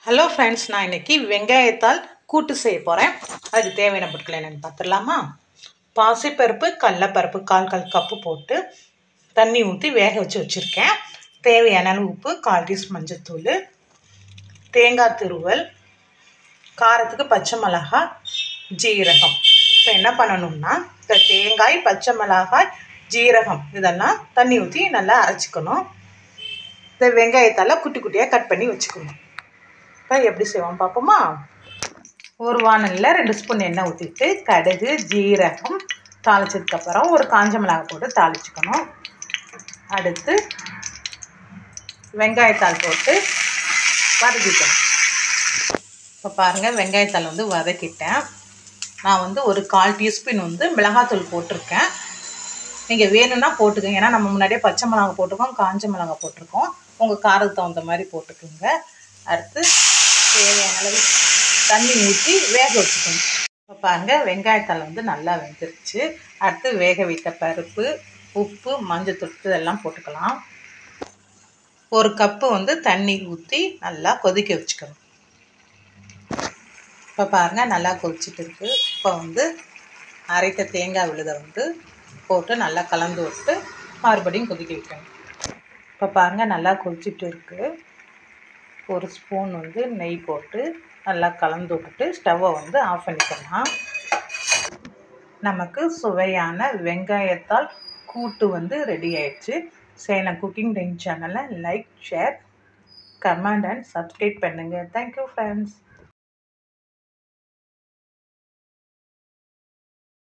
hello friends நான் இன்னைக்கு வெங்காயத்தால் கூட்டு செய்ய போகிறேன் அதுக்கு தேவையான பொருட்கள் என்னென்னு பார்த்துடலாமா பாசிப்பருப்பு கடலப்பருப்பு கால் கால் கப்பு போட்டு தண்ணி ஊற்றி வேக வச்சு வச்சுருக்கேன் தேவையான அளவு உப்பு கால் டீஸ்பூன் மஞ்சத்தூள் தேங்காய் துருவல் காரத்துக்கு பச்சை மிளகாய் ஜீரகம் இப்போ என்ன பண்ணணும்னா இந்த தேங்காய் பச்சை மிளகாய் ஜீரகம் இதெல்லாம் தண்ணி ஊற்றி நல்லா அரைச்சிக்கணும் இந்த வெங்காயத்தால் குட்டி குட்டியாக கட் பண்ணி வச்சுக்கணும் இப்போ எப்படி செய்வோம் பார்ப்போமா ஒரு வானலில் ரெண்டு ஸ்பூன் எண்ணெய் ஊற்றிட்டு கடுகு ஜீரகம் தாளிச்சதுக்கப்புறம் ஒரு காஞ்ச மிளகாய் போட்டு தாளிச்சுக்கணும் அடுத்து வெங்காயத்தாள் போட்டு வதக்கிக்கணும் இப்போ பாருங்கள் வெங்காயத்தாள் வந்து வதக்கிட்டேன் நான் வந்து ஒரு கால் டீஸ்பூன் வந்து மிளகாத்தூள் போட்டிருக்கேன் நீங்கள் வேணும்னா போட்டுக்கோங்க ஏன்னா நம்ம முன்னாடியே பச்சை மிளகா போட்டிருக்கோம் காஞ்ச மிளகா போட்டிருக்கோம் உங்கள் காரத்துக்கு தகுந்த மாதிரி போட்டுக்கோங்க அடுத்து தேவையான அளவு தண்ணி ஊற்றி வேக வச்சுக்கணும் இப்போ பாருங்கள் வெங்காயத்தால் வந்து நல்லா வெந்துருச்சு அடுத்து வேக வைத்த பருப்பு உப்பு மஞ்சத்தூள் இதெல்லாம் போட்டுக்கலாம் ஒரு கப்பு வந்து தண்ணி ஊற்றி நல்லா கொதிக்க வச்சுக்கணும் இப்போ பாருங்கள் நல்லா கொதிச்சுட்டு இருக்குது இப்போ வந்து அரைத்த தேங்காய் விழுதை வந்து போட்டு நல்லா கலந்து விட்டு மறுபடியும் கொதிக்க வைக்கணும் இப்போ பாருங்கள் நல்லா கொதிச்சுட்டு இருக்குது ஒரு ஸ்பூன் வந்து நெய் போட்டு நல்லா கலந்து விட்டுட்டு ஸ்டவ்வை வந்து ஆஃப் பண்ணிக்கலாம் நமக்கு சுவையான வெங்காயத்தால் கூட்டு வந்து ரெடி ஆயிடுச்சு சேலம் குக்கிங் டைம் சேனலை like share comment and subscribe பண்ணுங்கள் தேங்க்யூ ஃப்ரெண்ட்ஸ்